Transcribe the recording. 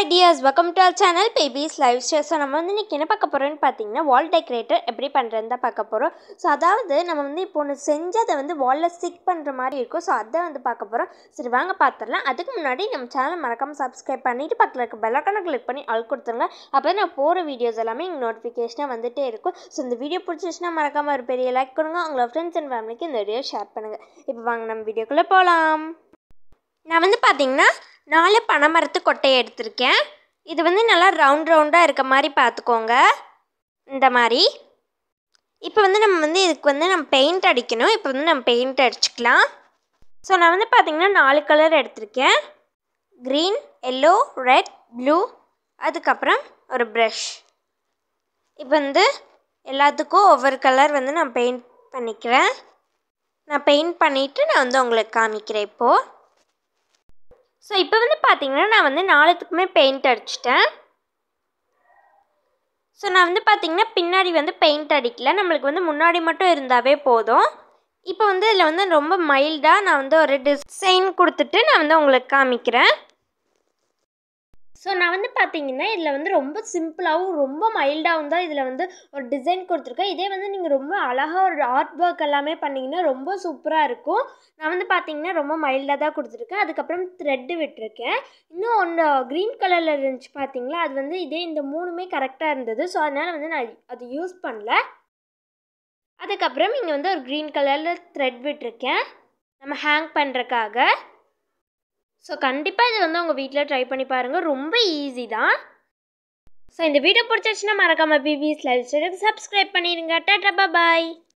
ideas welcome to our channel babies lifestyle so நம்ம வந்து இன்றைக்கி என்ன பார்க்க போகிறோம்னு பார்த்தீங்கன்னா வால் டெக்கரேட்டர் எப்படி பண்ணுறதுன்னு தான் பார்க்க போகிறோம் ஸோ அதாவது நம்ம வந்து இப்போ ஒன்று செஞ்சு அதை வந்து வாலில் ஸ்டிக் பண்ணுற மாதிரி இருக்கும் ஸோ அதை வந்து பார்க்க போகிறோம் சரி வாங்க பார்த்துடலாம் அதுக்கு முன்னாடி நம்ம சேனலை மறக்காமல் சப்ஸ்கிரைப் பண்ணிவிட்டு பக்கத்தில் இருக்க பெல்லக்கான கிளிக் பண்ணி ஆல் கொடுத்துருங்க அப்போ நான் போகிற வீடியோஸ் எல்லாமே எங்கள் நோட்டிஃபிகேஷனாக வந்துகிட்டே இருக்கும் ஸோ இந்த வீடியோ பிடிச்சிச்சுன்னா மறக்காமல் ஒரு பெரிய லைக் கொடுங்க உங்களோட ஃப்ரெண்ட்ஸ் அண்ட் ஃபேமிலிக்கு இந்த வீடியோ ஷேர் பண்ணுங்கள் இப்போ வாங்க நம்ம வீடியோக்குள்ளே போகலாம் நான் வந்து பார்த்தீங்கன்னா நாலு பனைமரத்து கொட்டையை எடுத்திருக்கேன் இது வந்து நல்லா ரவுண்ட் ரவுண்டாக இருக்க மாதிரி பார்த்துக்கோங்க இந்த மாதிரி இப்போ வந்து நம்ம வந்து இதுக்கு வந்து நம்ம பெயிண்ட் அடிக்கணும் இப்போ வந்து நம்ம பெயிண்ட் அடிச்சுக்கலாம் ஸோ நான் வந்து பார்த்தீங்கன்னா நாலு கலர் எடுத்திருக்கேன் க்ரீன் எல்லோ ரெட் ப்ளூ அதுக்கப்புறம் ஒரு ப்ரஷ் இப்போ வந்து எல்லாத்துக்கும் ஒவ்வொரு கலர் வந்து நான் பெயிண்ட் பண்ணிக்கிறேன் நான் பெயிண்ட் பண்ணிவிட்டு நான் வந்து உங்களுக்கு காமிக்கிறேன் இப்போது ஸோ இப்போ வந்து பார்த்தீங்கன்னா நான் வந்து நாலுத்துக்குமே பெயிண்ட் அடிச்சிட்டேன் ஸோ நான் வந்து பார்த்தீங்கன்னா பின்னாடி வந்து பெயிண்ட் அடிக்கல நம்மளுக்கு வந்து முன்னாடி மட்டும் இருந்தாவே போதும் இப்போ வந்து இதில் வந்து ரொம்ப மைல்டாக நான் வந்து ஒரு டிசைன் கொடுத்துட்டு நான் வந்து உங்களுக்கு காமிக்கிறேன் ஸோ நான் வந்து பார்த்தீங்கன்னா இதில் வந்து ரொம்ப சிம்பிளாகவும் ரொம்ப மைல்டாகவும் தான் இதில் வந்து ஒரு டிசைன் கொடுத்துருக்கேன் இதே வந்து நீங்கள் ரொம்ப அழகாக ஒரு ஆர்ட் ஒர்க் எல்லாமே பண்ணிங்கன்னா ரொம்ப சூப்பராக இருக்கும் நான் வந்து பார்த்தீங்கன்னா ரொம்ப மைல்டாக தான் கொடுத்துருக்கேன் அதுக்கப்புறம் த்ரெட்டு விட்டுருக்கேன் இன்னும் ஒன்று க்ரீன் கலரில் இருந்துச்சு பார்த்தீங்களா அது வந்து இதே இந்த மூணுமே கரெக்டாக இருந்தது ஸோ அதனால் வந்து நான் அது யூஸ் பண்ணல அதுக்கப்புறம் இங்கே வந்து ஒரு க்ரீன் கலரில் த்ரெட் விட்டுருக்கேன் நம்ம ஹேங் பண்ணுறக்காக ஸோ கண்டிப்பாக இது வந்து உங்கள் வீட்டில் ட்ரை பண்ணி பாருங்கள் ரொம்ப ஈஸி தான் ஸோ இந்த வீடியோ பிடிச்சிச்சுன்னா மறக்காமல் பிபிஸ் லைவ் ஸ்டைலுக்கு சப்ஸ்கிரைப் பண்ணிடுங்க டாட்டா பாய்